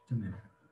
تمام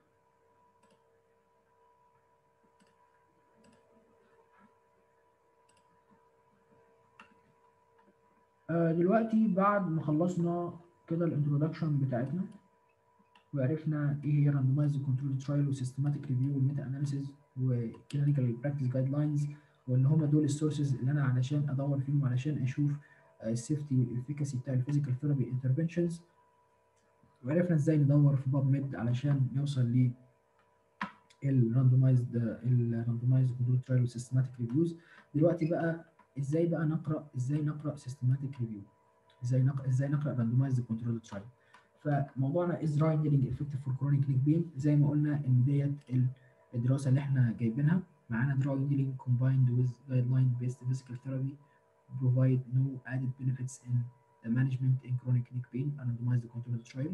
آه، دلوقتي بعد ما خلصنا كده الانترودكشن بتاعتنا وعرفنا ايه هي randomized controlled trial وسيستماتيك ريفيو والميتا اناليسيز وكلينيكال براكتس جايد لاينز وان هم دول السورسز اللي انا علشان ادور فيهم علشان اشوف السيفتي والافيكاسي بتاع الفيزيكال ثيرابي انترفنشنز وعرفنا ازاي ندور في باب ميد علشان نوصل ل الراندومايزد الراندومايزد كنترول ترايل وسيستماتيك ريفيوز دلوقتي بقى ازاي بقى نقرا ازاي نقرا سيستماتيك ريفيو ازاي نقرا ازاي نقرا راندومايزد كنترول ترايل فموضوعنا از دراي نيلينج افكتيف فور كرونيك نيك بين زي ما قلنا ان ديت الدراسه اللي احنا جايبينها معانا دراي نيلينج combined with guideline based physical therapy provide no added benefits in the management in chronic neck pain and randomized controlled trial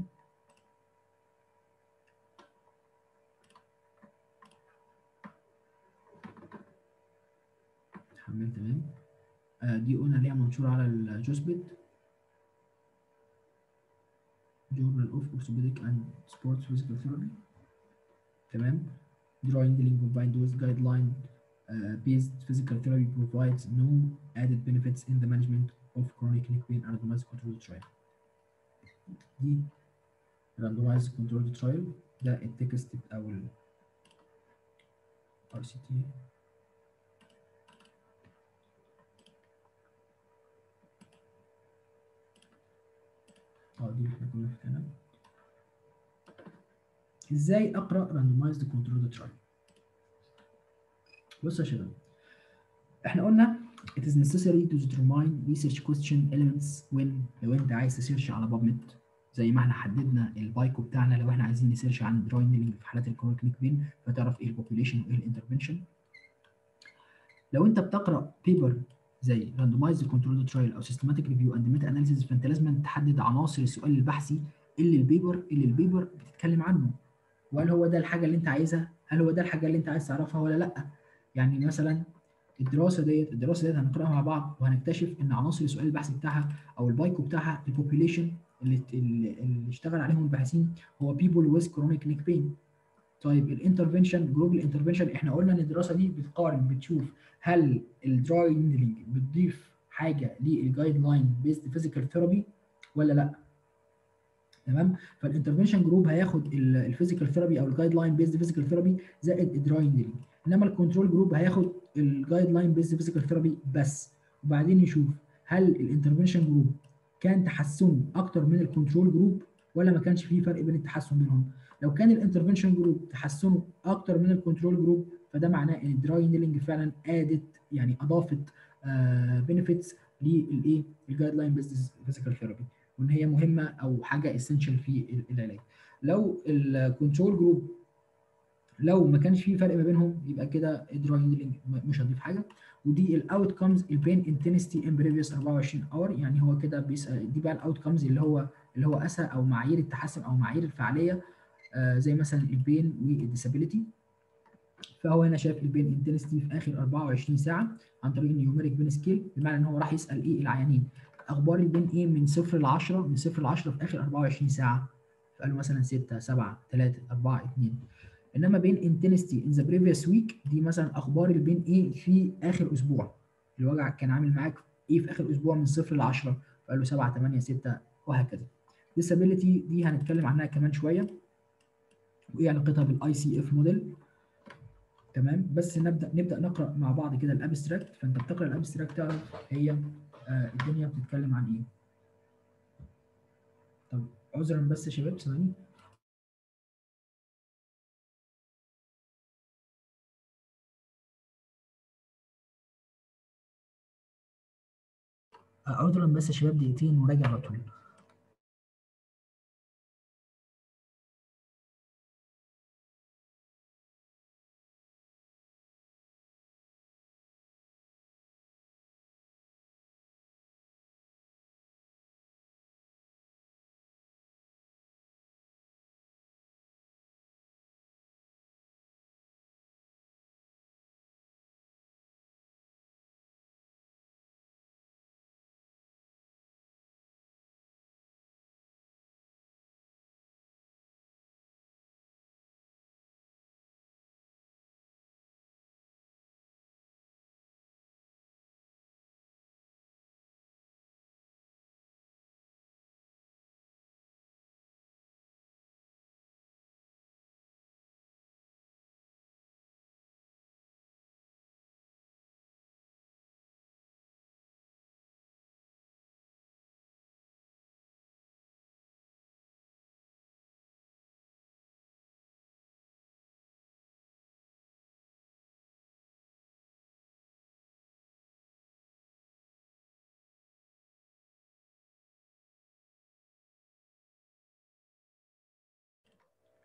حمل تمام آه دي قلنا ليها منشور على الجوسبيد Journal of Orthopedic and Sports Physical Therapy تمام drawing the link combined with guideline uh, based physical therapy provides no added benefits in the management of chronic neck pain and randomized controlled trial دي randomized controlled trial ده التكست او ال RCT اه دي احنا كنا فاكرينها ازاي اقرا randomized controlled trial بص يا شباب احنا قلنا it is necessary to determine research question elements when لو انت عايز تسيرش على باب ميد زي ما احنا حددنا البايكو بتاعنا لو احنا عايزين نسيرش عن دراي نيلينج في حالات الكرونيك نيك بين فتعرف ايه البوبوليشن وايه الانترفنشن لو انت بتقرا بيبر زي randomized controlled trial او systematic review and meta analysis فانت لازم تحدد عناصر السؤال البحثي اللي البيبر اللي البيبر بتتكلم عنه وهل هو ده الحاجه اللي انت عايزها هل هو ده الحاجه اللي انت عايز تعرفها ولا لا يعني مثلا الدراسه ديت الدراسه ديت هنقراها مع بعض وهنكتشف ان عناصر السؤال البحثي بتاعها او البايكو بتاعها البوبوليشن اللي اللي اشتغل عليهم الباحثين هو people with chronic neck pain طيب الانترفنشن جروب الانترفنشن احنا قلنا ان الدراسه دي بتقارن بتشوف هل الدراي نيلينج بتضيف حاجه للجايد لاين بيزد فيزيكال ثيرابي ولا لا تمام فالانترفنشن جروب هياخد الفيزيكال ثيرابي او الجايد لاين بيزد فيزيكال ثيرابي زائد الدراي نيلينج انما الكنترول جروب هياخد الجايد لاين بيزد فيزيكال ثيرابي بس وبعدين يشوف هل الانترفنشن جروب كان تحسنه اكتر من الكنترول جروب ولا ما كانش فيه فرق بين التحسن بينهم لو كان الانترفنشن جروب تحسنه اكتر من الكنترول جروب فده معناه ان الدراي نيلينج فعلا ادت يعني اضافت بنفيتس للايه الجايد لاين بيزنس فيزيكال ثيرابي وان هي مهمه او حاجه اسينشال في العلاج لو الكنترول جروب لو ما كانش في فرق ما بينهم يبقى كده الدراي نيلينج مش هتضيف حاجه ودي الاوت كمز البين انتنستي ان بريفيوس 24 اور يعني هو كده بيسال دي بقى الاوت كمز اللي هو اللي هو اسا او معايير التحسن او معايير الفعاليه آه زي مثلا البين والديسابيليتي فهو هنا شايف البين انتنستي في اخر 24 ساعه عن طريق النيوميريك بين سكيل بمعنى ان هو راح يسال ايه العيانين اخبار البين ايه من 0 ل 10 من 0 ل 10 في اخر 24 ساعه فقالوا مثلا 6 7 3 4 2 انما بين انتنستي ان ذا بريفيوس ويك دي مثلا اخبار البين ايه في اخر اسبوع الوجع كان عامل معاك ايه في اخر اسبوع من 0 ل 10 فقال له 7 8 6 وهكذا ديسابيليتي دي هنتكلم عنها كمان شويه وايه علاقتها بالاي سي اف موديل تمام بس نبدا نبدا نقرا مع بعض كده الابستراكت فانت بتقرا الابستراكت تعرف هي آه الدنيا بتتكلم عن ايه طب عذرا بس يا شباب ثواني عذرا بس يا شباب دقيقتين وراجع على طول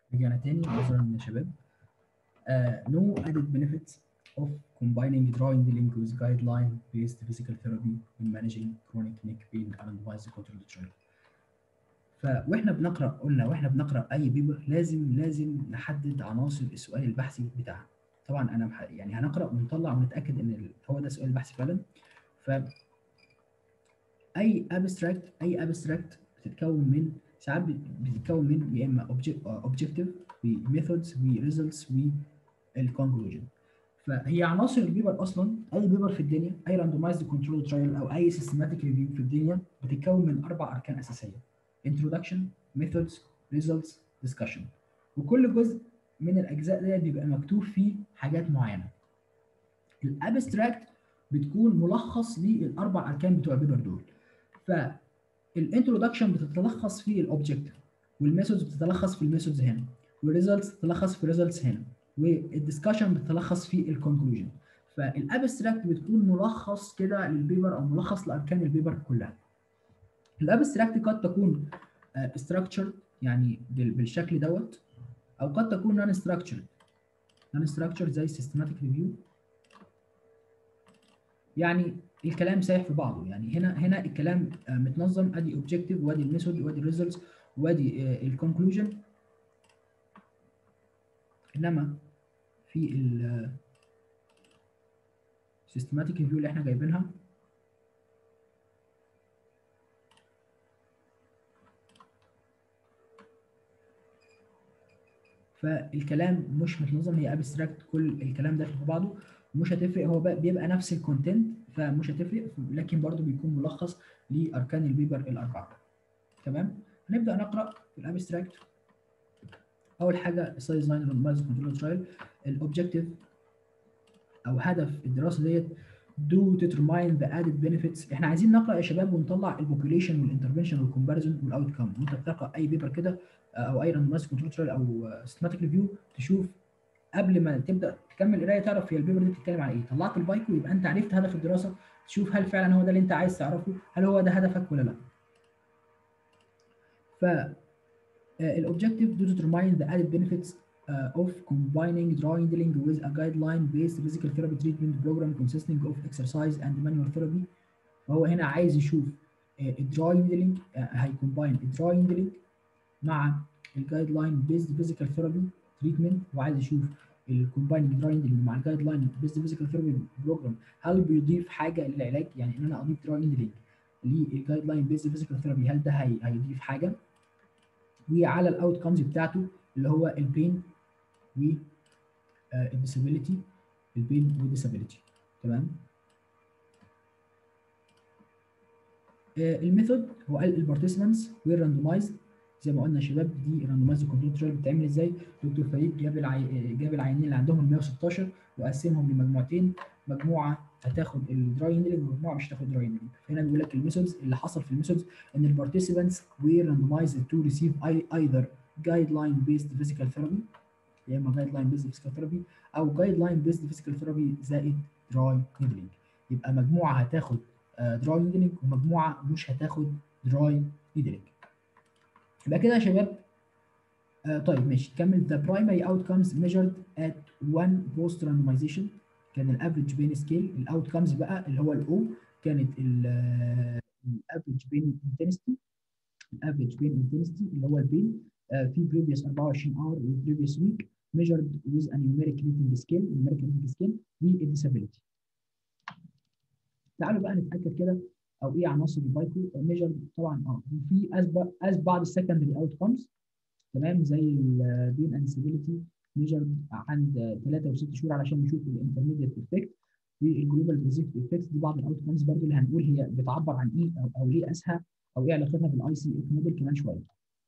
رجعنا تاني عذرا يا شباب uh, no added benefits of combining drawing the link with guideline based physical therapy when managing chronic neck pain and advised control trial ف واحنا بنقرا قلنا واحنا بنقرا اي بيبر لازم لازم نحدد عناصر السؤال البحثي بتاعها طبعا انا بح... يعني هنقرا ونطلع ونتاكد ان ال... هو ده السؤال البحثي فعلا ف اي ابستراكت اي ابستراكت بتتكون من ساعات بتتكون من يا اما اوبجكتيف وميثودز وريزلتس والكونكلوجن فهي عناصر البيبر اصلا اي بيبر في الدنيا اي راندومايزد كنترول ترايل او اي سيستماتيك ريفيو في الدنيا بتتكون من اربع اركان اساسيه introduction methods results discussion وكل جزء من الاجزاء ديت بيبقى مكتوب فيه حاجات معينه الابستراكت بتكون ملخص للاربع اركان بتوع البيبر دول فالانترودكشن بتتلخص في الاوبجكت والميثودز بتتلخص في الميثودز هنا والريزلتس بتتلخص في الريزلتس هنا والدسكشن بتتلخص في الكونكلوجن فالابستراكت بتكون ملخص كده للبيبر او ملخص لاركان البيبر كلها الابستراكت قد تكون ستراكشر يعني بالشكل دوت او قد تكون نون ستراكشر نون ستراكشر زي سيستماتيك ريفيو يعني الكلام سايح في بعضه يعني هنا هنا الكلام متنظم ادي اوبجكتيف وادي الميثود وادي الريزلتس وادي الكونكلوجن انما في ال systematic review اللي احنا جايبينها فالكلام مش متنظم هي ابستراكت كل الكلام داخل في بعضه مش هتفرق هو بيبقى نفس الكونتنت فمش هتفرق لكن برضه بيكون ملخص لاركان البيبر الاربعه تمام هنبدا نقرا في الابستراكت اول حاجه السايز لاين راندمايز كنترول ترايل الاوبجكتيف او هدف الدراسه ديت do determine the added benefits احنا عايزين نقرا يا شباب ونطلع البوبوليشن والانترفنشن والكومباريزون والاوت كم وانت بتقرا اي بيبر كده او اي راندمايز كنترول ترايل او سيستماتيك ريفيو تشوف قبل ما تبدا تكمل قرايه تعرف هي البيبر دي بتتكلم عن ايه طلعت البايكو يبقى انت عرفت هدف الدراسه تشوف هل فعلا هو ده اللي انت عايز تعرفه هل هو ده هدفك ولا لا ف الاوبجكتيف do determine the added benefits uh, of combining drawing dealing with a guideline-based physical therapy treatment program consisting of exercise and manual therapy. فهو هنا عايز يشوف الدراينج ديلينج هيكومباين الدراينج ديلينج مع الجايد لاين بيزد فيزيكال ثيرابي تريتمنت وعايز يشوف الكومبايننج دراينج ديلينج مع الجايد لاين بيزد فيزيكال ثيرابي بروجرام هل بيضيف حاجه للعلاج يعني ان انا اضيف دراينج ديلينج للجايد لاين بيزد فيزيكال ثيرابي هل ده هي هيضيف حاجه وعلى الاوت كومز بتاعته اللي هو البين والديسابيلتي البين والديسابيلتي تمام الميثود هو قال البارتيسيبانتس وير راندومايزد زي ما قلنا يا شباب دي راندومايزد كنترول ترايل بتتعمل ازاي دكتور فريد جاب العي... جاب العيانين اللي عندهم 116 وقسمهم لمجموعتين مجموعه هتاخد الدراي نيلنج ومجموعه مش هتاخد دراي نيلنج هنا بيقول لك الميثودز اللي حصل في الميثودز ان البارتيسيبانتس وير راندومايزد تو ريسيف ايذر جايد لاين بيزد فيزيكال ثيرابي يا اما جايد لاين بيزد فيزيكال ثيرابي او جايد لاين بيزد فيزيكال ثيرابي زائد دراي نيدلينج يبقى مجموعه هتاخد دراي نيدلينج ومجموعه مش هتاخد دراي نيدلينج يبقى كده يا شباب آه طيب ماشي نكمل the primary outcomes measured at one post randomization كان الافريج بين سكيل الاوتكمز بقى اللي هو الاو كانت الافريج بين انتنستي الافريج بين انتنستي اللي هو البين في بريفيوس 24 اور وبريفيوس ويك measured with a numeric rating scale numeric rating scale والديسابيلتي تعالوا بقى نتاكد كده او ايه عناصر البايكو ميجر طبعا اه في اسباب از بعض السكندري اوت كومز تمام زي البين اند سيفيليتي ميجر عند 3 و6 شهور علشان نشوف الانترميديت افكت والجلوبال بروزيكت افكتس دي بعض الاوت كومز برضه اللي هنقول هي بتعبر عن ايه او, أو ليه اسها او ايه علاقتها بالاي سي اف موديل كمان شويه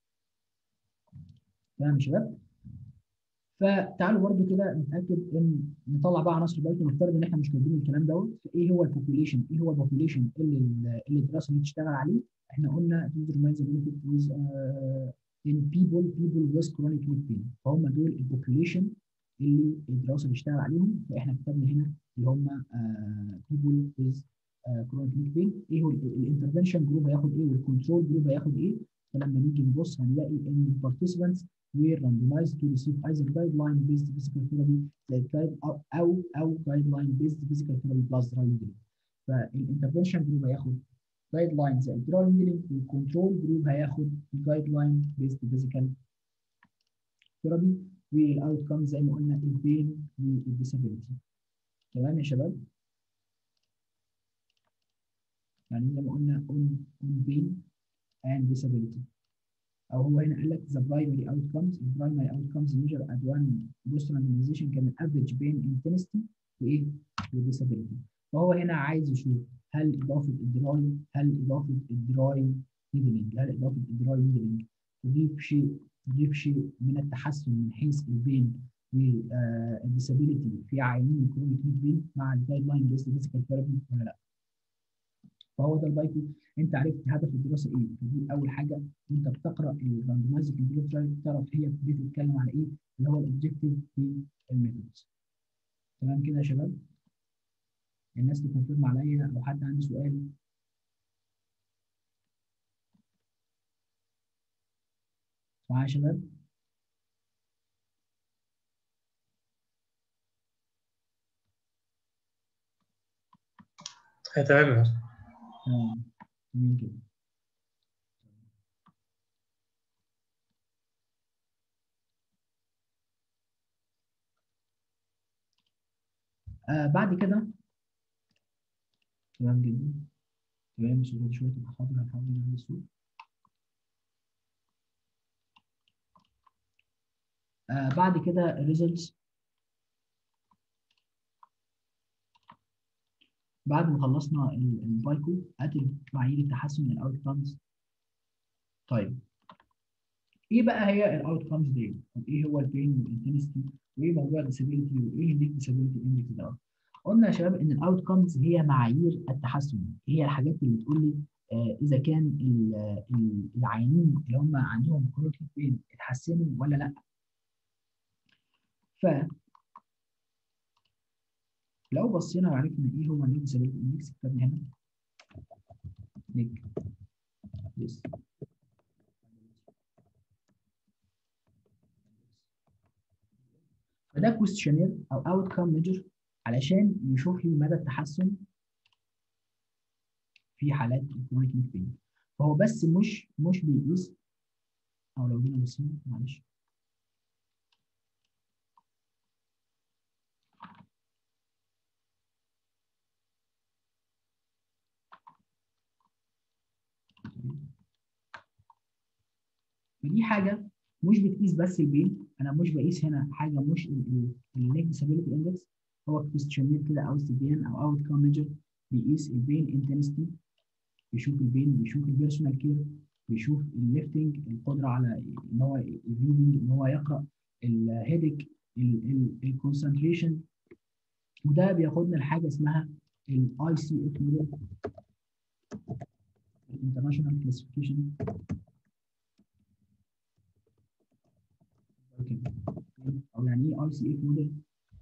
تمام يا شباب فتعالوا برضو كده نتاكد ان نطلع بقى عناصر البايثون ونفترض ان احنا مش كاتبين الكلام دوت ايه هو البوبوليشن ايه هو البوبوليشن اللي اللي الدراسه دي بتشتغل عليه احنا قلنا determines the benefit with uh, in people people with chronic neck pain فهم دول البوبوليشن اللي الدراسه بتشتغل عليهم فاحنا كتبنا هنا اللي هم uh, people with uh, chronic neck pain ايه هو الانترفنشن جروب هياخد ايه والكنترول جروب هياخد ايه فلما نيجي نبص هنلاقي ان البارتيسيبانتس were randomized to receive either guideline based physical therapy زي guide او او او guideline based physical therapy plus dry needling فالانترفنشن جروب هياخد جايد لاين زي dry needling والكنترول جروب هياخد جايد لاين based physical therapy والاوت كام زي ما قلنا البين والديسابيلتي تمام يا شباب يعني زي ما قلنا on on pain and disability او هو هنا قال لك the primary outcomes the primary outcomes measure at one post randomization كان average pain intensity وايه والديسابيلتي فهو هنا عايز يشوف هل اضافه الدراي هل اضافه الدراي نيدلينج هل اضافه الدراي نيدلينج تضيف شيء تضيف شيء من التحسن من حيث البين والديسابيلتي في عيانين الكرونيك بين مع الجايد لاين بيست فيزيكال ثيرابي ولا لا فهو ده البايكو انت عرفت هدف الدراسه ايه فدي اول حاجه وانت بتقرا الراندمايزنج كنترول ترايل تعرف هي بتتكلم على ايه اللي هو الاوبجيكتيف في الميثودز تمام كده يا شباب الناس تكونفيرم عليا لو حد عنده سؤال معايا يا شباب تمام تمام جميل جدا آه بعد كده تمام جدا تمام صوت شويه تبقى حاضر هنحاول نعمل الصوت آه بعد كده الريزلتس بعد ما خلصنا البايكو ادي معايير التحسن من الاوت كامز طيب ايه بقى هي الاوت كامز دي؟ طب ايه هو البين والانتنستي؟ وايه موضوع الديسابيلتي وايه النيك ديسابيلتي اندكس ده؟ قلنا يا شباب ان الاوت كامز هي معايير التحسن هي الحاجات اللي بتقول لي آه اذا كان العيانين اللي هم عندهم كرونيك بين اتحسنوا ولا لا ف لو بصينا وعرفنا ايه هو النيك ديسابيلتي اندكس كتبنا هنا نيك يس فده كويستشنير او اوت كام ميجر علشان يشوف لي مدى التحسن في حالات الكرونيك نيك بين فهو بس مش مش بيقيس او لو جينا بصينا معلش فدي حاجه مش بتقيس بس البين انا مش بقيس هنا حاجه مش النيك ديسابيلتي اندكس هو كويستشنير كده او استبيان او اوت كام ميجر بيقيس البين انتنستي بيشوف البين بيشوف البيرسونال كير بيشوف الليفتنج القدره على ان هو الريدنج ان هو يقرا الهيدك الكونسنتريشن وده بياخدنا لحاجه اسمها الاي سي اف موديل الانترناشونال كلاسيفيكيشن او يعني ايه اي سي اف موديل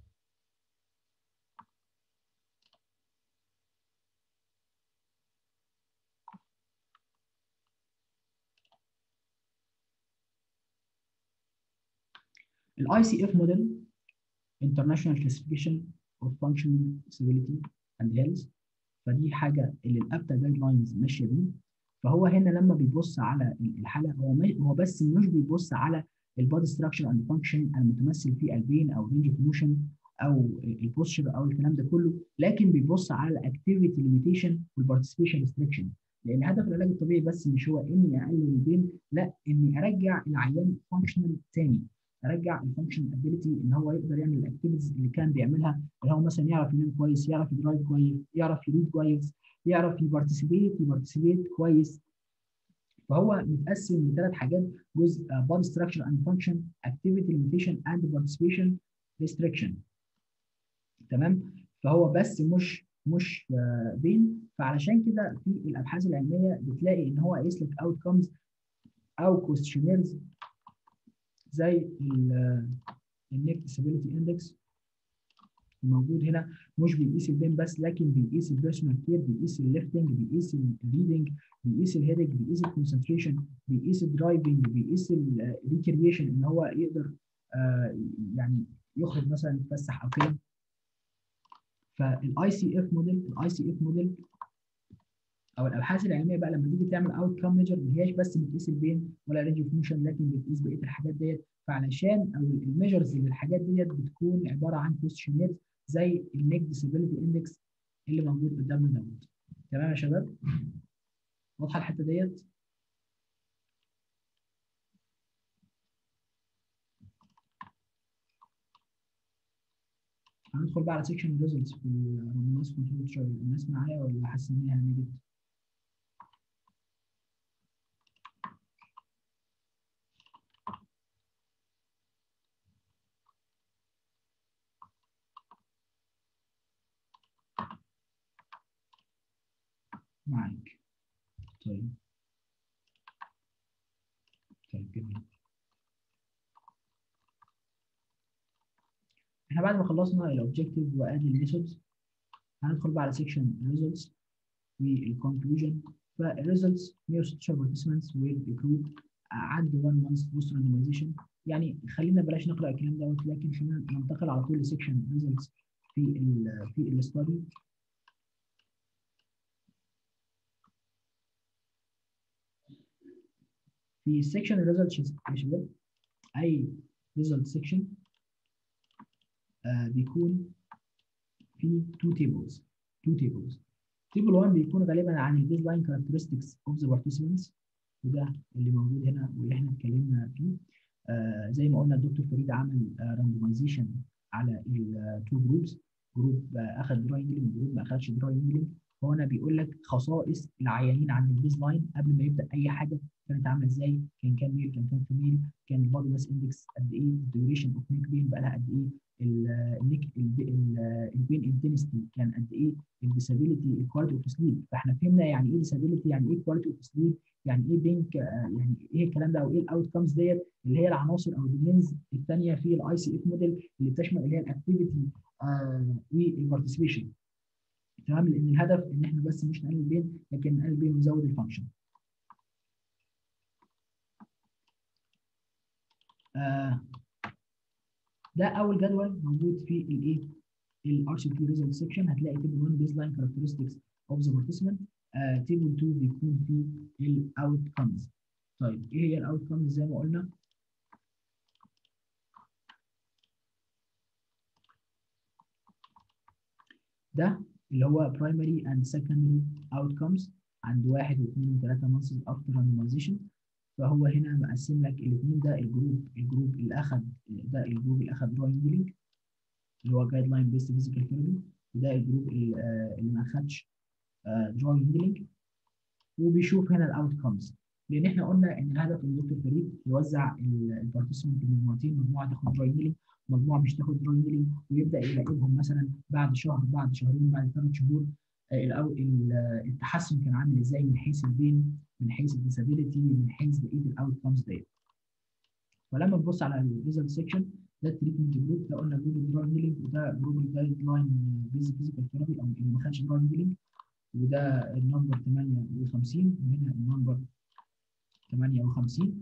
الاي سي اف موديل International Classification of Functional Disability and Health فدي حاجه اللي الابتا جايد لاينز ماشيه بيه فهو هنا لما بيبص على الحاله هو هو بس مش بيبص على البادي ستراكشر اند فانكشن المتمثل في البين او رينج اوف موشن او البوستشر او الكلام ده كله لكن بيبص على الاكتيفيتي ليميتيشن والبارتيسيبيشن ريستريكشن لان هدف العلاج الطبيعي بس مش هو اني اقلل البين لا اني ارجع العيان فانكشنال تاني ارجع الفانكشن ابيليتي ان هو يقدر يعمل الاكتيفيتيز اللي كان بيعملها اللي هو مثلا يعرف ينام كويس يعرف يدرايف كويس يعرف يريد كويس يعرف يبارتيسيبيت يبارتيسيبيت كويس فهو متقسم لثلاث حاجات جزء body structure and function activity limitation and participation restriction تمام فهو بس مش مش بين فعلشان كده في الابحاث العلميه بتلاقي ان هو قايس لك outcomes او questionnaires زي النيك disability index الموجود هنا مش بيقيس البين بس لكن بيقيس البيرسونال كير بيقيس الليفتنج بيقيس الريدنج بيقيس الهيدنج بيقيس الكونسنتريشن بيقيس الدرايفنج بيقيس الريكريشن ان هو يقدر آه يعني يخرج مثلا يتفسح او كده فالاي سي اف موديل الاي سي اف موديل او الابحاث العلميه بقى لما تيجي تعمل اوت كام ميجر ما هياش بس بتقيس البين ولا رينج اوف موشن لكن بتقيس بقيه الحاجات ديت فعلشان او الميجرز للحاجات ديت بتكون عباره عن كويستشنات زي النيك ديسابيلتي اندكس اللي موجود قدامنا دوت تمام يا شباب واضحه الحته ديت هندخل بقى على سيكشن الريزلتس في الرمانس كنترول ترايل الناس معايا ولا حاسه ان هي هنجت معاك طيب طيب جميل احنا بعد ما خلصنا الاوبجكتيف وادي الميثودز هندخل بقى على سيكشن الريزلتس والكونكلوجن فالريزلتس 116 بارتيسيبنتس والجروب عدوا 1 مانث بوست راندمايزيشن يعني خلينا بلاش نقرا الكلام دوت لكن خلينا ننتقل على طول لسيكشن ريزلتس في ال في الاستادي في السكشن الريزلت يا شباب اي ريزلت سيكشن آه بيكون في تو تيبلز تو تيبلز تيبل 1 بيكون غالبا عن البيز لاين كاركترستكس اوف ذا بارتيسيبنتس وده اللي موجود هنا واللي احنا اتكلمنا فيه آه زي ما قلنا الدكتور فريد عمل راندومايزيشن آه على التو جروبس جروب اخذ دراي ميلينج وجروب ما اخذش دراي ميلينج هو انا بيقول لك خصائص العيانين عند البيز لاين قبل ما يبدا اي حاجه كانت عامله ازاي كان كام ميل كان كام فيميل كان البادي ماس اندكس قد ايه الديوريشن اوف نيك بين بقى لها قد ايه النيك البين انتنستي كان قد ايه الديسابيلتي الكواليتي اوف سليب فاحنا فهمنا يعني ايه ديسابيلتي يعني ايه كواليتي اوف سليب يعني ايه بينك يعني ايه الكلام ده او ايه الاوت كامز ديت اللي هي العناصر او الدومينز الثانيه في الاي سي اف موديل اللي بتشمل اللي هي الاكتيفيتي والبارتيسيبيشن تمام لان الهدف ان احنا بس مش نقلل بين لكن نقلل بين ونزود الفانكشن آه ده اول جدول موجود في الايه الار سي بي ريزلت سيكشن هتلاقي تيبل 1 بيز لاين كاركترستكس اوف ذا بارتيسيبنت تيبل 2 بيكون فيه الاوت كامز طيب ايه هي الاوت كامز زي ما قلنا ده اللي هو primary and secondary outcomes عند واحد واثنين وثلاثة months after randomization فهو هنا مقسم لك الاثنين ده الجروب الجروب اللي اخذ ده الجروب اللي اخذ دراينج لينك اللي هو جايد لاين بيست فيزيكال ثيرابي وده الجروب اللي ما اخذش دراينج لينك وبيشوف هنا الاوت كومز لان احنا قلنا ان الهدف من الدكتور فريد يوزع البارتيسيبنت مجموعتين مجموعه تاخد دراينج لينك مجموعه مش تاخد دراينج لينك ويبدا يراقبهم مثلا بعد شهر بعد شهرين بعد ثلاث شهور التحسن كان عامل ازاي من حيث البين من حيث الديسابيلتي من حيث بقيه الاوت كومز ديت ولما نبص على الريزلت سيكشن ده التريتمنت جروب ده قلنا جروب الدراج هيلينج وده جروب الجايد لاين بيز فيزيكال ثيرابي او اللي ما خدش دراج هيلينج وده النمبر 58 وهنا النمبر 58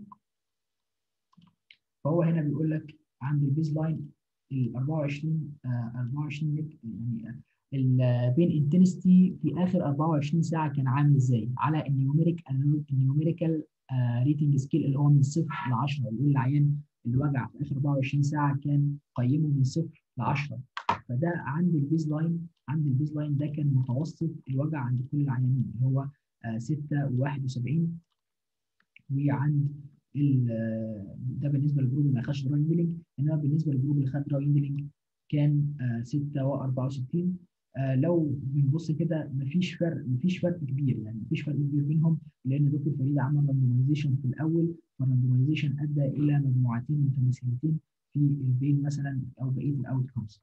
فهو هنا بيقول لك عند البيز لاين ال 24 آه 24 يعني البين انتنستي في اخر 24 ساعه كان عامل ازاي على النيوميريك النيوميريكال ريتنج سكيل اللي هو من صفر ل 10 اللي العيان اللي وجع في اخر 24 ساعه كان قيمه من صفر ل 10 فده عند البيز لاين عند البيز لاين ده كان متوسط الوجع عند كل العيانين اللي هو 6 و71 وعند ده بالنسبه للجروب اللي ما خدش دراين ديلينج انما بالنسبه للجروب اللي خد دراين ديلينج كان 6 و64 آه لو بنبص كده مفيش فرق مفيش فرق كبير يعني مفيش فرق كبير بينهم لان دكتور فريد عمل راندومايزيشن في الاول والراندومايزيشن ادى الى مجموعتين متماثلتين في البين مثلا او بقيه الاوت كومز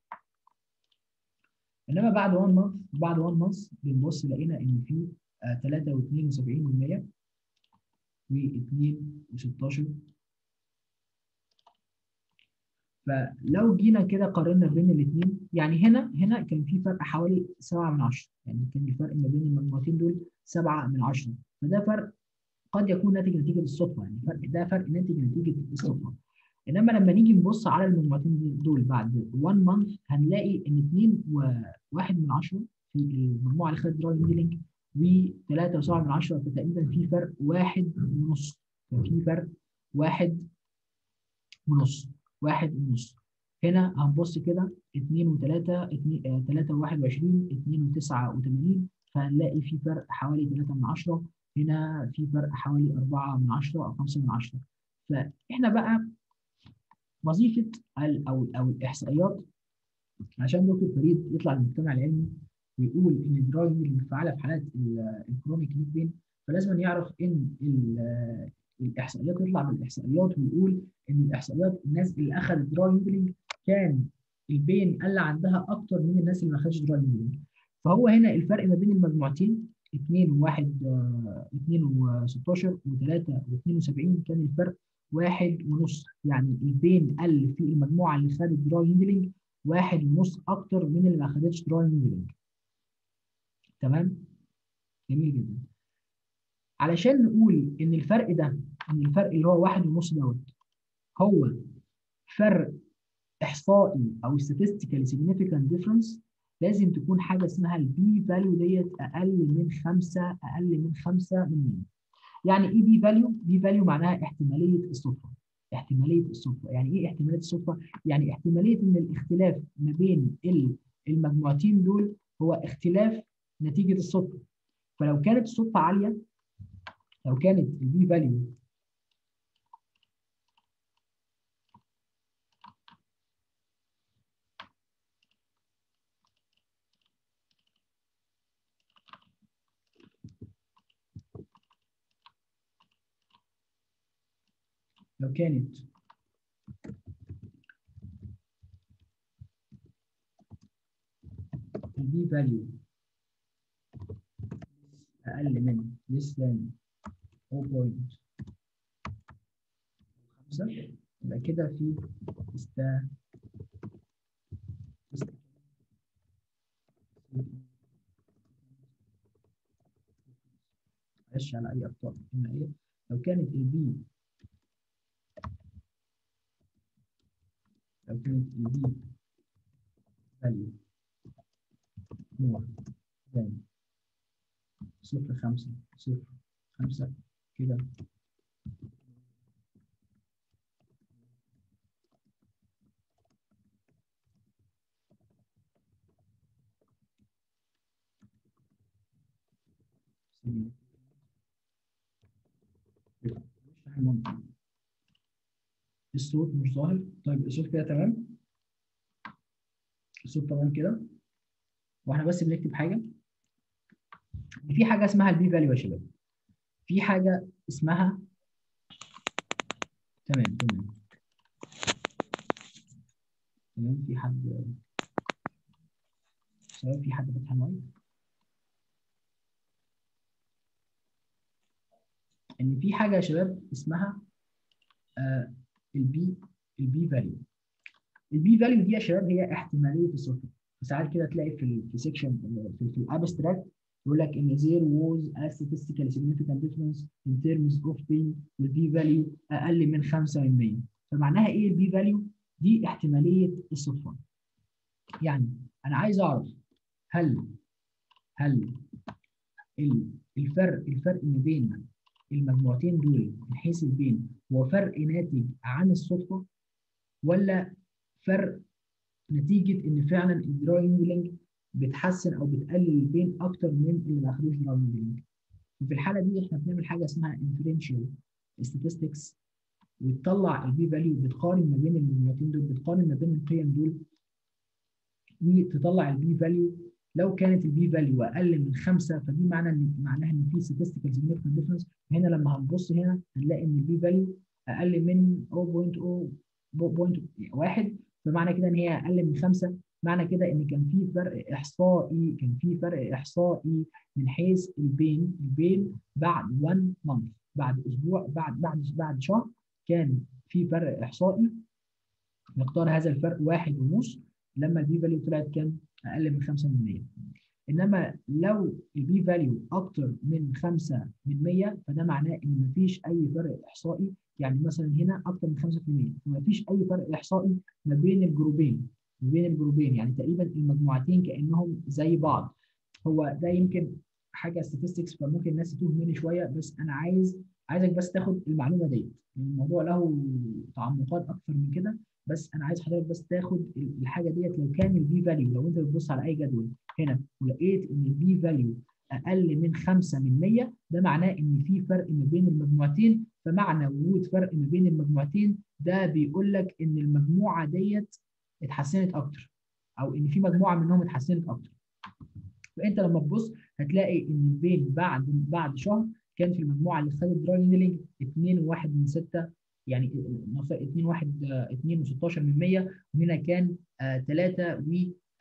انما بعد 1 مانث بعد 1 مانث بنبص لقينا ان في آه 3 و72% و2 و16 فلو جينا كده قارنا بين الاثنين يعني هنا هنا كان في فرق حوالي 7 من 10 يعني كان الفرق ما بين المجموعتين دول 7 من 10 فده فرق قد يكون ناتج نتيجه الصدفه يعني فرق ده فرق ناتج نتيجه الصدفه انما لما نيجي نبص على المجموعتين دول بعد 1 مانث هنلاقي ان 2 و1 من 10 في المجموعه اللي خدت دراي ميلينج و3 و7 من 10 فتقريبا في فرق واحد ونص ففي فرق واحد ونص واحد ونص هنا هنبص كده 2 و3 3 و21 2 و89 فهنلاقي في فرق حوالي 3 من 10 هنا في فرق حوالي 4 من 10 او 5 من 10 فاحنا بقى وظيفه او او الاحصائيات عشان دكتور فريد يطلع للمجتمع العلمي ويقول ان الدراي اللي فعاله في حالات الكرونيك نيك بين فلازم يعرف ان الاحصائيات يطلع بالاحصائيات ويقول ان الاحصائيات الناس اللي اخذت دراي نيدلينج كان البين قل عندها اكتر من الناس اللي ما اخذتش دراي نيدلينج فهو هنا الفرق ما بين المجموعتين 2 و1 2 و16 و3 و72 كان الفرق واحد ونص يعني البين قل في المجموعه اللي خدت دراي نيدلينج واحد ونص اكتر من اللي ما خدتش دراي نيدلينج تمام جميل جدا علشان نقول ان الفرق ده ان الفرق اللي هو واحد ونص دوت هو فرق احصائي او statistical significant difference لازم تكون حاجه اسمها البي فاليو ديت اقل من خمسه اقل من خمسه من 100 يعني ايه بي فاليو؟ بي فاليو معناها احتماليه الصدفه احتماليه الصدفه يعني ايه احتماليه الصدفه؟ يعني احتماليه ان الاختلاف ما بين المجموعتين دول هو اختلاف نتيجه الصدفه فلو كانت الصدفه عاليه لو كانت البي فاليو لو كانت البي فاليو أقل من less than 0.5 يبقى كده في استا معلش على أي أخطاء كيميائية لو كانت البي لو كانت البي فاليو more than صفر خمسة صفر خمسة كده الصوت مش ظاهر طيب الصوت كده تمام الصوت تمام كده واحنا بس بنكتب حاجه في حاجه اسمها البي فاليو يا شباب في حاجه اسمها تمام تمام تمام في حد شباب في حد فتح المايك ان في حاجه يا شباب اسمها آه البي البي فاليو البي فاليو دي يا شباب هي احتماليه الصدفه ساعات كده تلاقي في في سيكشن في, في الابستراكت يقول لك ان there was a statistically significant difference in terms of pain والبي فاليو اقل من 5 من 100 فمعناها ايه البي فاليو؟ دي احتماليه الصدفه. يعني انا عايز اعرف هل هل الفرق الفرق ما بين المجموعتين دول من حيث البين هو فرق ناتج عن الصدفه ولا فرق نتيجه ان فعلا الدراي نيدلينج بتحسن او بتقلل البين اكتر من اللي ما اخدوش دراي نيدلينج وفي الحاله دي احنا بنعمل حاجه اسمها انفرنشال statistics وتطلع البي فاليو بتقارن ما بين المجموعتين دول بتقارن ما بين القيم دول وتطلع البي فاليو لو كانت البي فاليو اقل من خمسه فدي معنى ان معناها ان في statistical significant difference هنا لما هنبص هنا هنلاقي ان البي فاليو اقل من 0.1 فمعنى كده ان هي اقل من خمسه معنى كده ان كان في فرق احصائي كان في فرق احصائي من حيث البين البين بعد 1 مانث بعد اسبوع بعد بعد بعد شهر كان في فرق احصائي مقدار هذا الفرق واحد ونص لما البي فاليو طلعت كام؟ اقل من 5 من 100 انما لو البي فاليو اكتر من 5 من 100 فده معناه ان مفيش اي فرق احصائي يعني مثلا هنا اكتر من 5% فمفيش اي فرق احصائي ما بين الجروبين ما بين الجروبين يعني تقريبا المجموعتين كانهم زي بعض هو ده يمكن حاجه statistics فممكن الناس تتوه مني شويه بس انا عايز عايزك بس تاخد المعلومه ديت الموضوع له تعمقات اكتر من كده بس انا عايز حضرتك بس تاخد الحاجه ديت لو كان البي فاليو لو انت بتبص على اي جدول هنا ولقيت ان البي فاليو اقل من 5 من 100 ده معناه ان في فرق ما بين المجموعتين فمعنى وجود فرق ما بين المجموعتين ده بيقول لك ان المجموعه ديت اتحسنت اكتر او ان في مجموعه منهم اتحسنت اكتر فانت لما تبص هتلاقي ان البين بعد بعد شهر كان في المجموعه اللي خدت دراي نيلينج 2 و1 من 6 يعني 2 1 2 و16 من 100 وهنا كان 3 و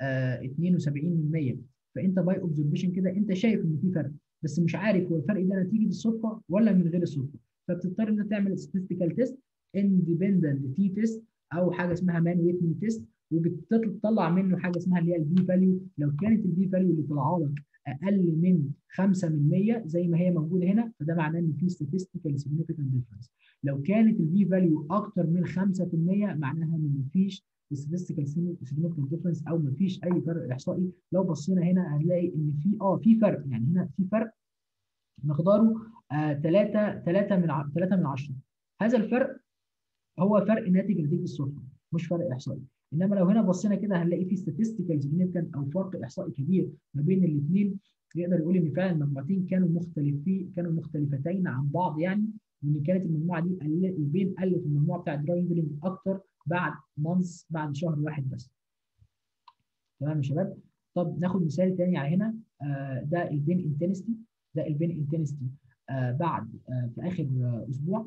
72 من 100 فانت باي اوبزرفيشن كده انت شايف ان في فرق بس مش عارف هو الفرق ده نتيجه الصدفه ولا من غير الصدفه فبتضطر انك تعمل statistical تيست اندبندنت تي تيست او حاجه اسمها مان ويتني تيست وبتطلع منه حاجه اسمها اللي هي البي فاليو لو كانت البي فاليو اللي طالعه لك اقل من 5 من 100 زي ما هي موجوده هنا فده معناه ان في statistical significant difference لو كانت البي فاليو اكتر من 5% معناها ان مفيش statistical significant difference او مفيش اي فرق احصائي لو بصينا هنا هنلاقي ان في اه في فرق يعني هنا في فرق مقداره 3 3 من 3 من 10 هذا الفرق هو فرق ناتج نتيجه الصدفه مش فرق احصائي انما لو هنا بصينا كده هنلاقي في statistical significant او فرق احصائي كبير ما بين الاثنين يقدر يقول ان فعلا المجموعتين كانوا مختلفين كانوا مختلفتين عن بعض يعني وان كانت المجموعه دي البين قل في المجموعه بتاعت درايندلينج اكتر بعد مانس بعد شهر واحد بس تمام يا شباب طب ناخد مثال تاني على هنا آه ده البين انتنستي ده البين انتنستي آه بعد آه في اخر آه اسبوع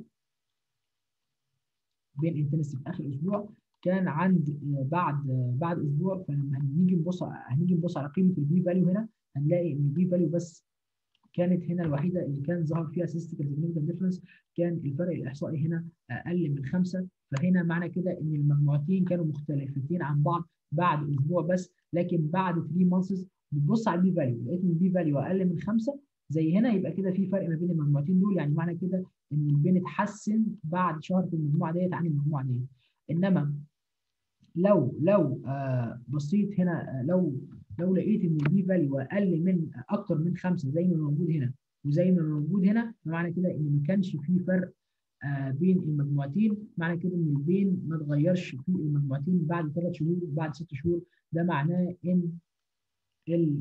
بين انتنستي في اخر اسبوع كان عند بعد بعد اسبوع فلما هنيجي نبص هنيجي نبص على قيمه البي فاليو هنا هنلاقي ان البي فاليو بس كانت هنا الوحيده اللي كان ظهر فيها statistical significant difference كان الفرق الاحصائي هنا اقل من خمسه فهنا معنى كده ان المجموعتين كانوا مختلفتين عن بعض بعد اسبوع بس لكن بعد 3 مانثس بتبص على البي فاليو لقيت ان البي فاليو اقل من خمسه زي هنا يبقى كده في فرق ما بين المجموعتين دول يعني معنى كده ان البين اتحسن بعد شهر في المجموعه ديت عن المجموعه ديت انما لو لو آه بصيت هنا آه لو لو لقيت ان البي فاليو اقل من اكتر من خمسه زي ما موجود هنا وزي ما موجود هنا فمعنى كده ان ما كانش في فرق آه بين المجموعتين معنى كده ان البين ما اتغيرش في المجموعتين بعد ثلاث شهور وبعد ست شهور ده معناه ان ال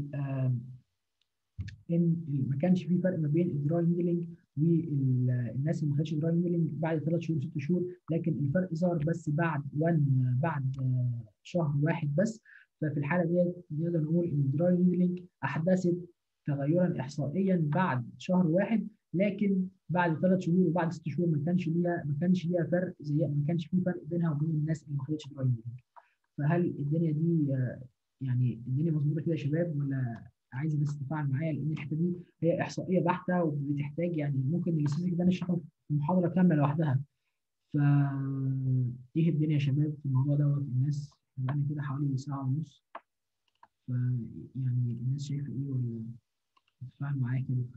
ان ما كانش في فرق ما بين الدراي نيلينج والناس اللي ما خدتش دراي نيلينج بعد ثلاث شهور ست شهور لكن الفرق ظهر بس بعد 1 بعد شهر واحد بس ففي الحاله ديت نقدر نقول ان الدراي نيلينج احدثت تغيرا احصائيا بعد شهر واحد لكن بعد ثلاث شهور وبعد ست شهور ما كانش ليها ما كانش ليها فرق زي ما كانش في فرق بينها وبين الناس اللي ما خدتش دراي نيلينج فهل الدنيا دي يعني الدنيا مظبوطه كده يا شباب ولا عايز الناس تتفاعل معايا لان الحته دي هي احصائيه بحته وبتحتاج يعني ممكن الاستاتيك ده نشرحه في محاضره كامله لوحدها. ف ايه الدنيا يا شباب في الموضوع دوت الناس بقى كده حوالي ساعه ونص ف يعني الناس شايفه ايه ولا تتفاعل معايا كده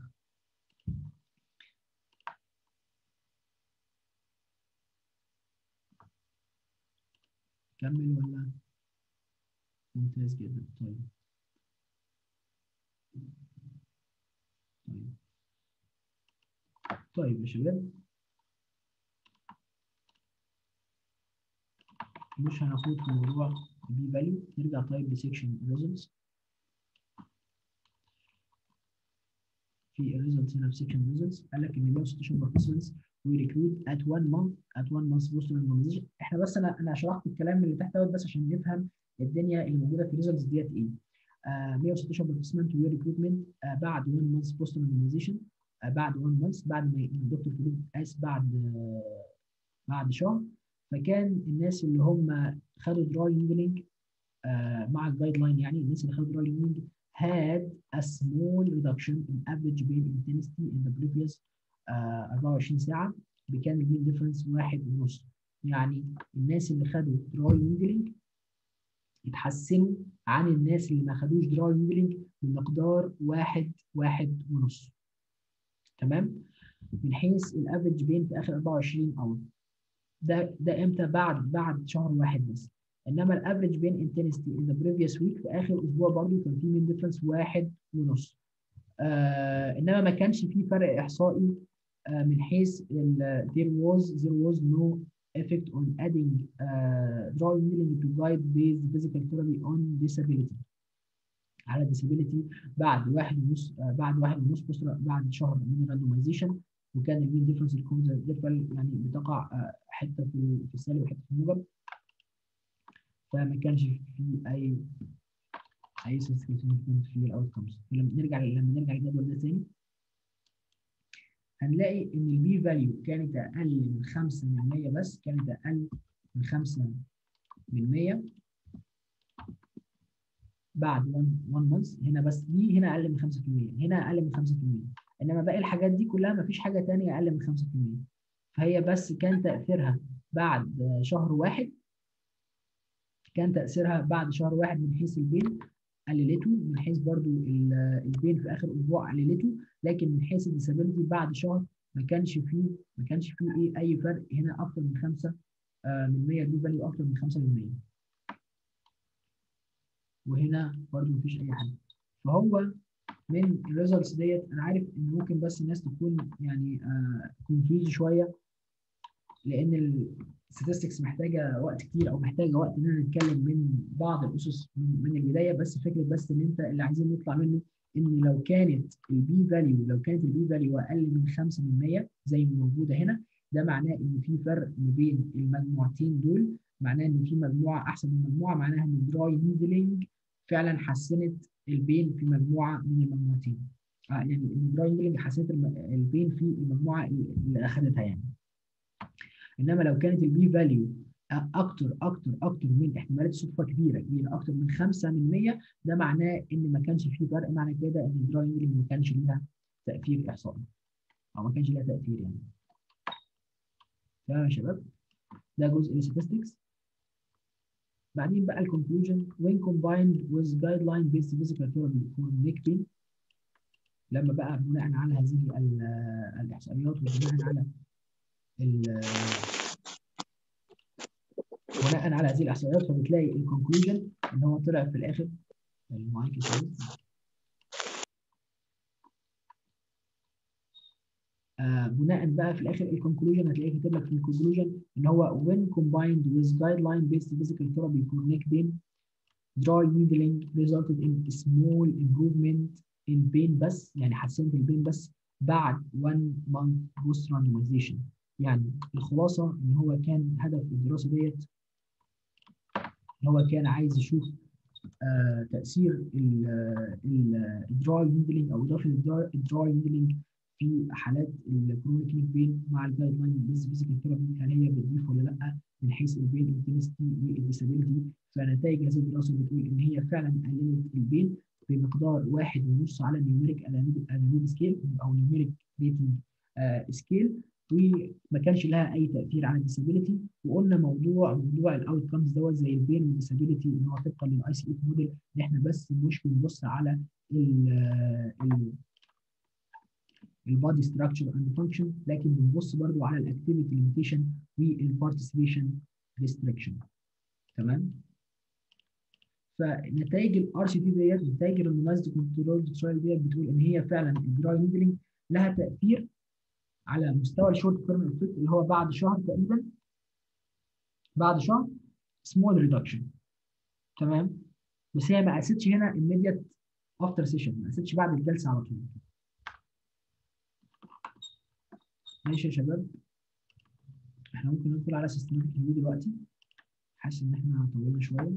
كمل ولا ممتاز جدا طيب طيب طيب يا شباب مش هناخد في موضوع بي فاليو نرجع طيب لسيكشن ريزلتس في الريزلتس هنا في سيكشن ريزلتس قال لك ان 116 بارتيسيبنتس وي ريكروت ات 1 مانث ات 1 مانث بوست ريكومنديشن احنا بس انا انا شرحت الكلام اللي تحت دوت بس عشان نفهم الدنيا اللي موجوده في الريزلتس ديت ايه 116 بارتيسيبنت وريكروتمنت بعد 1 مانث بوست نورماليزيشن بعد 1 مانث بعد ما الدكتور فيليب قاس بعد بعد شهر فكان الناس اللي هم خدوا دراي نيدلينج مع الجايد لاين يعني الناس اللي خدوا دراي نيدلينج had a small reduction in average pain intensity in the previous uh, 24 ساعه بكان المين ديفرنس واحد ونص يعني الناس اللي خدوا دراي نيدلينج اتحسنوا عن الناس اللي ما خدوش دراي نيدلينج بمقدار واحد واحد ونص تمام من حيث الافريج بين في اخر 24 اور ده ده امتى بعد بعد شهر واحد بس انما الافريج بين انتنستي ان ذا بريفيوس ويك في اخر اسبوع برضو كان في مين ديفرنس واحد ونص آه انما ما كانش في فرق احصائي آه من حيث there was there was no effect on adding uh, dry needling to guide based physical therapy on disability على disability بعد واحد ونص uh, بعد واحد ونص بوستر بعد شهر من الراندومايزيشن وكان المين ديفرنس الكومز يعني بتقع uh, حته في في السالب وحته في الموجب فما كانش في اي اي significant في الاوتكمز فلما نرجع لما نرجع للجدول ده تاني هنلاقي ان البي فاليو كانت اقل من 5 من 100 بس كانت اقل من 5 من 100 بعد 1 مانث هنا بس دي هنا اقل من 5% هنا اقل من 5% انما باقي الحاجات دي كلها ما فيش حاجه ثانيه اقل من 5% فهي بس كان تاثيرها بعد شهر واحد كان تاثيرها بعد شهر واحد من حيث البين قللته من حيث برضو البين في اخر اسبوع قللته لكن من حيث الديسابيلتي بعد شهر ما كانش فيه ما كانش فيه ايه اي فرق هنا اكتر من 5 من 100 البي فاليو اكتر من 5 من 100 وهنا برضو ما فيش اي حاجه فهو من الريزلتس ديت انا عارف ان ممكن بس الناس تكون يعني كونفيوز آه شويه لان الستاتستكس محتاجه وقت كتير او محتاجه وقت ان انا نتكلم من بعض الاسس من, من البدايه بس فكره بس ان انت اللي عايزين نطلع منه ان لو كانت البي فاليو لو كانت البي فاليو اقل من 5 من 100 زي ما موجوده هنا ده معناه ان في فرق ما بين المجموعتين دول معناه ان في مجموعه احسن من مجموعه معناها ان الدراي نيدلينج فعلا حسنت البين في مجموعه من المجموعتين آه يعني الدراي نيدلينج حسنت البين في المجموعه اللي اخذتها يعني انما لو كانت البي فاليو اكتر اكتر اكتر من احتمالات صدفه كبيره كبيره اكتر من 5 من 100 ده معناه ان ما كانش في فرق معنى كده ان الدراي نيدلينج ما كانش ليها تاثير احصائي او ما كانش ليها تاثير يعني تمام يا شباب ده جزء الستاتستكس بعدين بقى الكونكلوجن when combined with guideline based physical therapy for neck pain لما بقى بناء على هذه الاحصائيات وبناء على بناء على هذه الاحصائيات فبتلاقي الكونكلوجن ان هو طلع في الاخر المايك آه بناء بقى في الاخر الكونكلوجن هتلاقيه كاتب لك في الكونكلوجن ان هو when combined with guideline based physical therapy for neck pain dry needling resulted in small improvement in pain بس يعني حسنت البين بس بعد 1 month post randomization يعني الخلاصه ان هو كان هدف الدراسه ديت ان هو كان عايز يشوف آه تاثير الدراي نيدلينج او اضافه الدراي نيدلينج في حالات الكرونيك نيك بين مع الجايد لاين بيز فيزيكال ثيرابي هل هي بتضيف ولا لا من حيث البين انتنستي والديسابيلتي فنتائج هذه الدراسه بتقول ان هي فعلا قللت البين بمقدار واحد ونص على النيوميريك انانوب سكيل او نيوميريك ريتنج سكيل وما كانش لها اي تاثير على الديسابيلتي وقلنا موضوع موضوع الاوت كامز دوت زي البين والديسابيلتي ان هو طبقا للاي سي اف موديل ان احنا بس مش بنبص على ال البادي ستراكشر اند فانكشن لكن بنبص برضو على الاكتيفيتي ليميتيشن والبارتيسيبيشن ريستريكشن تمام فنتائج الار سي تي ديت نتائج الريمونايزد كنترول ترايل ديت بتقول ان هي فعلا الدراي نيدلينج لها تاثير على مستوى الشورت تيرم افكت اللي هو بعد شهر تقريبا بعد شهر سمول ريدكشن تمام بس هي ما قاستش هنا immediate افتر سيشن ما قاستش بعد الجلسه على طول ماشي يا شباب احنا ممكن ندخل على سيستماتيك ريفيو دلوقتي حاسس ان احنا طولنا شويه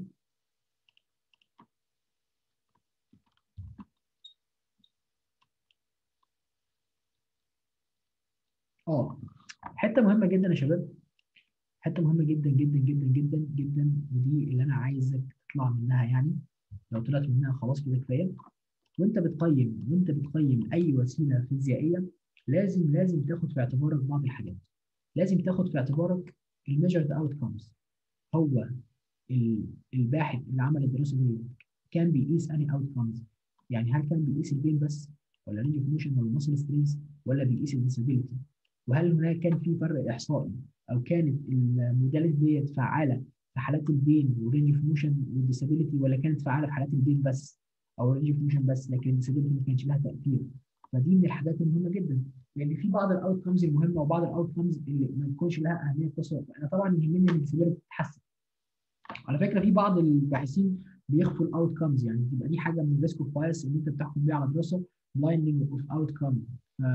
اه حته مهمه جدا يا شباب حته مهمه جدا جدا جدا جدا جدا ودي اللي انا عايزك تطلع منها يعني لو طلعت منها خلاص كده كفايه وانت بتقيم وانت بتقيم اي وسيله فيزيائيه لازم لازم تاخد في اعتبارك بعض الحاجات لازم تاخد في اعتبارك الميجرد اوتكمز هو الباحث اللي عمل الدراسه دي كان بيقيس انهي اوتكمز يعني هل كان بيقيس البين بس ولا رينج اوف موشن ولا ماسل سترينز ولا بيقيس الديسابيلتي وهل هناك كان في فرق احصائي او كانت الموداليتي ديت فعاله في حالات البين والرينج اوف موشن والديسابيلتي ولا كانت فعاله في حالات البين بس او الرينج اوف موشن بس لكن الديسابيلتي ما كانش لها تاثير فدي من الحاجات المهمه جدا لان يعني في بعض الاوتكمز المهمه وبعض الاوتكمز اللي ما يكونش لها اهميه قصوى انا طبعا يهمني ان الديسابيلتي تتحسن على فكره في بعض الباحثين بيخفوا الاوت كامز يعني تبقى دي حاجه من الريسك اوف بايس ان انت بتحكم بيها على دراسه بلايندنج اوف اوت كام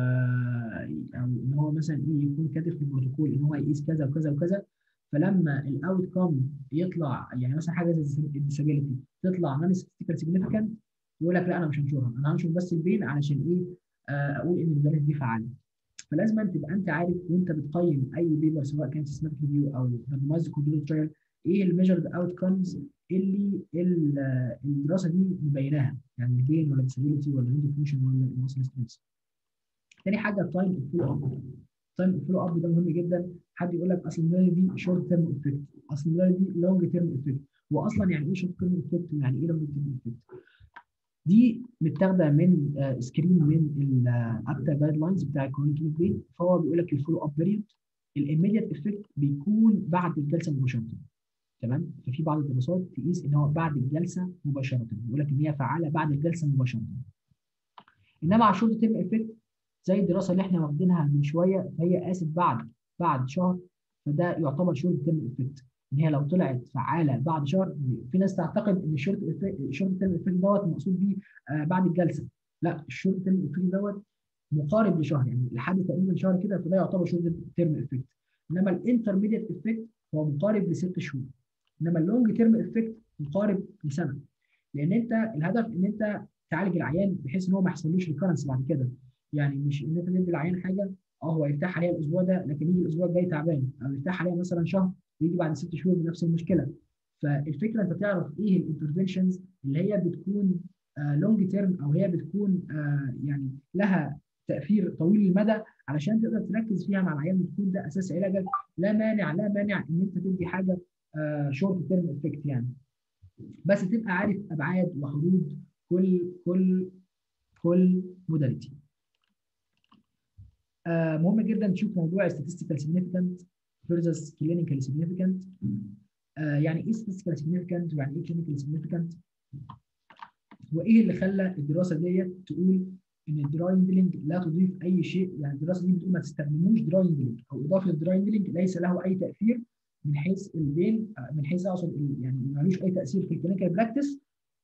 او ان هو مثلا ايه يكون كاتب في البروتوكول ان هو يقيس كذا وكذا وكذا فلما الاوت كام يطلع يعني مثلا حاجه زي الديسابيلتي تطلع نون ستاتيكال سيجنفكانت يقول لك لا انا مش هنشرها انا هنشر بس البين علشان ايه اقول ان الدراسه دي فعاله فلازم تبقى انت عارف وانت بتقيم اي بيبر سواء كان سيستماتيك ريفيو او رانdoمايزد كنترول ترايل ايه الميجرد اوت كمز اللي الدراسه دي مبيناها يعني البين ولا disability ولا ريند ولا الماسل سترينث. تاني حاجه التايم اوف فولو اب التايم اوف فولو اب ده مهم جدا حد يقول لك اصل الميجر دي شورت تيرم افكت اصل الميجر دي لونج تيرم افكت هو اصلا يعني ايه شورت تيرم افكت ويعني ايه لونج تيرم افكت دي متاخده من سكرين من الابتا جايد لاينز بتاع الكرونيك بين فهو بيقول لك الفولو اب بيريود الاميديت افكت بيكون بعد الجلسه مباشره تمام ففي بعض الدراسات تقيس ان هو بعد الجلسه مباشره يقول لك ان هي فعاله بعد الجلسه مباشره انما على شورت تيرم افكت زي الدراسه اللي احنا واخدينها من شويه فهي قاست بعد بعد شهر فده يعتبر شورت تيرم افكت ان هي لو طلعت فعاله بعد شهر في ناس تعتقد ان الشورت الشورت تيرم افكت دوت المقصود بيه آه بعد الجلسه لا الشورت تيرم افكت دوت مقارب لشهر يعني لحد تقريبا شهر كده فده يعتبر شورت تيرم افكت انما الانترميديت افكت هو مقارب لست شهور انما اللونج تيرم افكت مقارب لسنه لان انت الهدف ان انت تعالج العيان بحيث ان هو ما يحصلوش ريكارنس بعد كده يعني مش ان انت تدي العيان حاجه اه هو يرتاح عليها الاسبوع ده لكن يجي الاسبوع الجاي تعبان او يرتاح عليها مثلا شهر ويجي بعد ست شهور بنفس المشكله فالفكره انت تعرف ايه الانترفنشنز اللي هي بتكون لونج آه تيرم او هي بتكون آه يعني لها تاثير طويل المدى علشان تقدر تركز فيها مع العيان وتكون ده اساس علاجك لا مانع لا مانع ان انت تدي حاجه شورت تيرم افكت يعني بس تبقى عارف ابعاد وحدود كل كل كل موداليتي آه مهم جدا تشوف موضوع statistical significant versus clinical significant آه يعني ايه statistical significant ويعني ايه clinical significant وايه اللي خلى الدراسه ديت تقول ان الدراي هاندلنج لا تضيف اي شيء يعني الدراسه دي بتقول ما تستخدموش دراي هاندلنج او اضافه الدراي هاندلنج ليس له اي تاثير من حيث البين من حيث اقصد يعني مالوش اي تاثير في الكلينيكال براكتس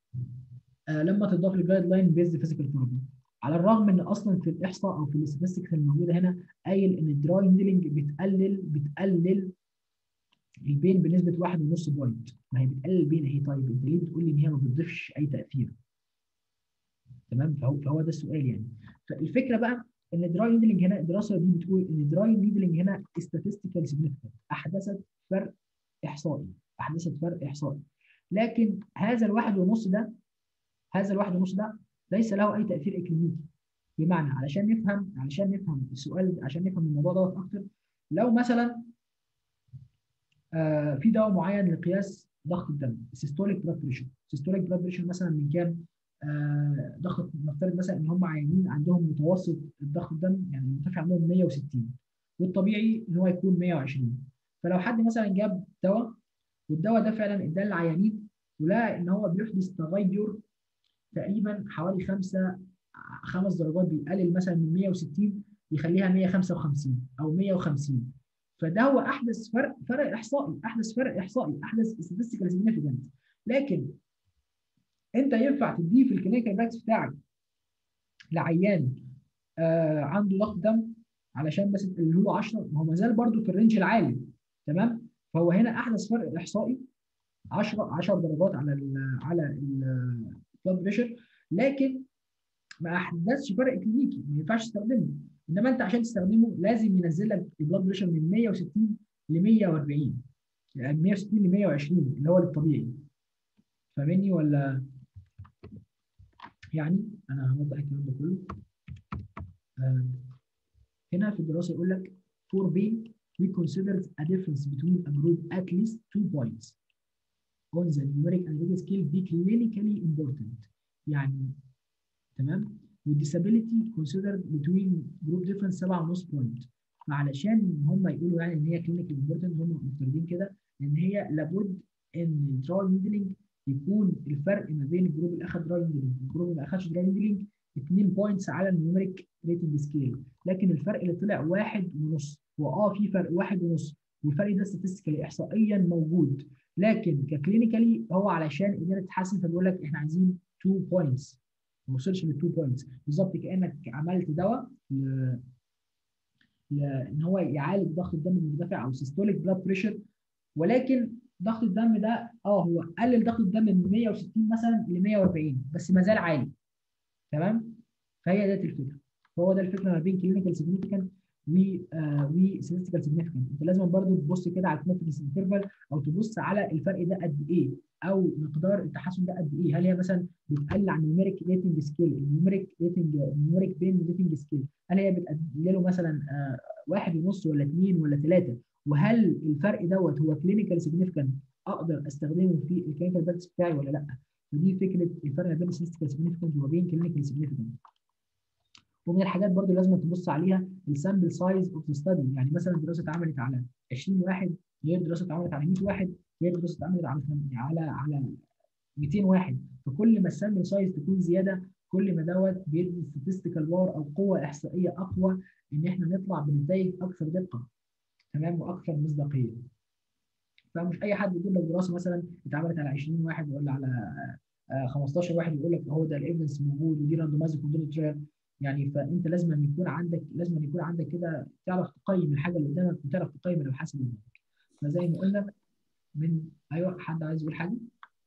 آه لما تضاف للجايد لاين بيزد فيزيكال ثيرابي على الرغم ان اصلا في الاحصاء او في الاستاتستكس الموجوده هنا قايل ان الدراي هاندلنج بتقلل بتقلل البين بنسبه 1.5 بوينت ما هي بتقلل البين اهي طيب انت ليه بتقول لي ان هي ما بتضيفش اي تاثير تمام فهو فهو ده السؤال يعني فالفكره بقى ان الدراي نيدلنج هنا الدراسه دي بتقول ان الدراي نيدلنج هنا statistical significant احدثت فرق احصائي احدثت فرق احصائي لكن هذا الواحد ونص ده هذا الواحد ونص ده ليس له اي تاثير اكلينيكي بمعنى علشان نفهم علشان نفهم السؤال عشان نفهم الموضوع دوت اكتر لو مثلا آه في دواء معين لقياس ضغط الدم السيستوليك بلاد بريشر السيستوليك بلاد بريشر مثلا من كام آه ضغط نفترض مثلا ان هم عيانين عندهم متوسط الضغط الدم يعني المرتفع عندهم 160 والطبيعي ان هو يكون 120 فلو حد مثلا جاب دواء والدواء ده فعلا اداه للعيانين ولقى ان هو بيحدث تغير تقريبا حوالي 5 خمس درجات بيقلل مثلا من 160 يخليها 155 او 150 فده هو احدث فرق فرق احصائي احدث فرق احصائي احدث statistical significant لكن انت ينفع تديه في الكلينيكال براكتس بتاعك لعيان آه عنده ضغط دم علشان بس اللي هو 10 ما هو ما زال برضه في الرينج العالي تمام فهو هنا احدث فرق احصائي 10 10 درجات على ال على البلاد بريشر لكن ما احدثش فرق كلينيكي ما ينفعش تستخدمه انما انت عشان تستخدمه لازم ينزل لك البلاد بريشر من 160 ل 140 يعني 160 ل 120 اللي هو الطبيعي فاهمني ولا يعني انا هوضح الكلام ده كله آه هنا في الدراسه يقول لك فور بين we consider a difference between a group at least two points on the numeric and rating scale be clinically important يعني تمام والديسابيلتي considered between group difference 7.5 بوينت فعلشان هم يقولوا يعني ان هي كلينيكال امبورتنت هم مفترضين كده ان هي لابد ان الدراي نيدلينج يكون الفرق ما بين الجروب اللي اخذ دراي نيدلينج والجروب اللي ما اخذش دراي نيدلينج 2 بوينتس على النيوميريك ريتنج سكيل لكن الفرق اللي طلع واحد ونص هو اه في فرق واحد ونص والفرق ده ستاتستيكالي احصائيا موجود لكن ككلينيكالي هو علشان الدنيا تتحسن فبيقول لك احنا عايزين 2 بوينتس ما وصلش لل 2 بوينتس بالظبط كانك عملت دواء ل... ان هو يعالج ضغط الدم المندفع او سيستوليك بلاد بريشر ولكن ضغط الدم ده اه هو قلل ضغط الدم من 160 مثلا ل 140 بس ما زال عالي تمام فهي ديت الفكره فهو ده الفكره ما بين كلينيكال سيجنيفيكانت و و statistical significant انت لازم برضو تبص كده على الكونفدنس انترفال او تبص على الفرق ده قد ايه او مقدار التحسن ده قد ايه هل هي مثلا بتقل عن النيوميريك ريتنج سكيل النيوميريك ريتنج النيوميريك بين ريتنج سكيل هل هي بتقلله مثلا آه واحد ونص ولا اثنين ولا ثلاثه وهل الفرق دوت هو كلينيكال سيجنيفيكانت اقدر استخدمه في الكلينيكال براكتس بتاعي ولا لا فدي فكره الفرق بين statistical significant وما بين كلينيكال significant ومن الحاجات برضو لازم تبص عليها السامبل سايز اوف ذا ستادي يعني مثلا دراسه اتعملت على 20 واحد غير دراسه اتعملت على 100 واحد غير دراسه اتعملت على على على 200 واحد فكل ما السامبل سايز تكون زياده كل ما دوت بيدي statistical باور او قوه احصائيه اقوى ان احنا نطلع بنتائج اكثر دقه تمام واكثر مصداقيه فمش اي حد يقول لك دراسه مثلا اتعملت على 20 واحد ولا على 15 واحد يقول لك هو ده الايفيدنس موجود ودي راندومايز كنترول ترايل يعني فانت لازم يكون عندك لازم يكون عندك كده تعرف تقيم الحاجه اللي قدامك وتعرف تقيم الابحاث اللي قدامك فزي ما قلنا من ايوه حد عايز يقول حاجه؟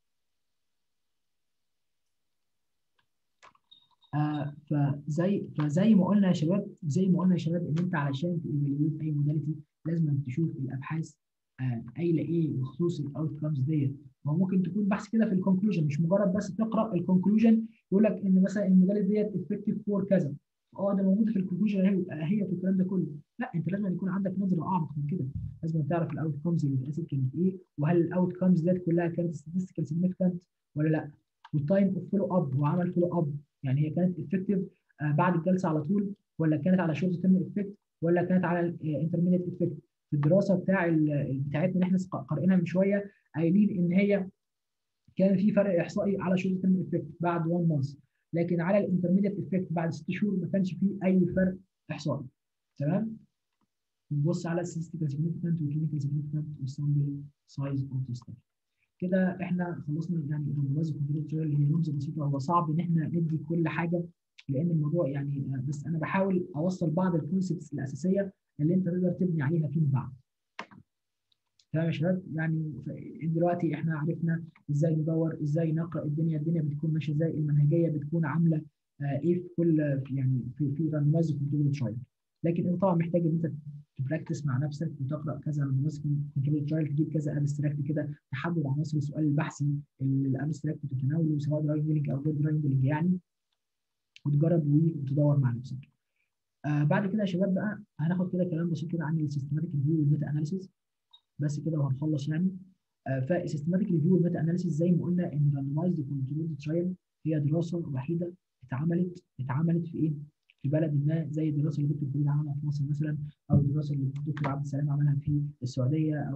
آه فزي فزي ما قلنا يا شباب زي ما قلنا يا شباب ان انت علشان تيفاليويت اي موداليتي لازم تشوف الابحاث آه قايله ايه بخصوص الاوت كامز ديت ما هو ممكن تكون بحث كده في الكونكلوجن مش مجرد بس تقرا الكونكلوجن يقول لك ان مثلا الموداليتي ديت افكتيف فور كذا اه ده موجود في الكونكلوجن هي هي في الكلام ده كله لا انت لازم يكون عندك نظره اعمق من كده لازم تعرف الاوت كامز اللي اتقاست كانت ايه وهل الاوت كامز ديت كلها كانت ستاتستيكال سيجنيفيكانت ولا لا والتايم اوف فولو اب هو عمل فولو اب يعني هي كانت افكتيف آه بعد الجلسه على طول ولا كانت على شورت تيرم افكت ولا كانت على الانترميديت افكت في الدراسه بتاع بتاعتنا اللي احنا قارئينها من شويه قايلين ان هي كان في فرق احصائي على شورت تيرم افكت بعد 1 مانث لكن على الانترميديت افكت بعد 6 شهور ما كانش فيه اي فرق احصائي تمام نبص على statistical significant وكلينيكال significant والسامبل سايز اوف ذا ستادي كده احنا خلصنا يعني الرمز كنترول ترايل هي رمز بسيطه هو صعب ان احنا ندي كل حاجه لان الموضوع يعني بس انا بحاول اوصل بعض الكونسبتس الاساسيه اللي انت تقدر تبني عليها فيما بعد. تمام يا شباب يعني دلوقتي احنا عرفنا ازاي ندور ازاي نقرا الدنيا الدنيا بتكون ماشيه ازاي المنهجيه بتكون عامله آه ايه في كل يعني في في راندمايز كنترول ترايل لكن انت طبعا محتاج ان انت تبراكتس مع نفسك وتقرا كذا راندمايز كنترول ترايل تجيب كذا ابستراكت كده تحدد عناصر السؤال البحثي اللي الابستراكت بتتناوله سواء دراينج او غير دراينج يعني وتجرب وتدور مع نفسك. آه بعد كده يا شباب بقى هناخد كده كلام بسيط كده عن السيستماتيك ريفيو والميتا اناليسيز بس كده وهنخلص يعني آه فالسيستماتيك ريفيو والميتا اناليسيز زي ما قلنا ان الراندمايزد كنترول ترايل هي دراسه وحيده اتعملت اتعملت في ايه؟ في بلد ما زي الدراسه اللي الدكتور فريد عملها في مصر مثلا او الدراسه اللي الدكتور عبد السلام عملها في السعوديه او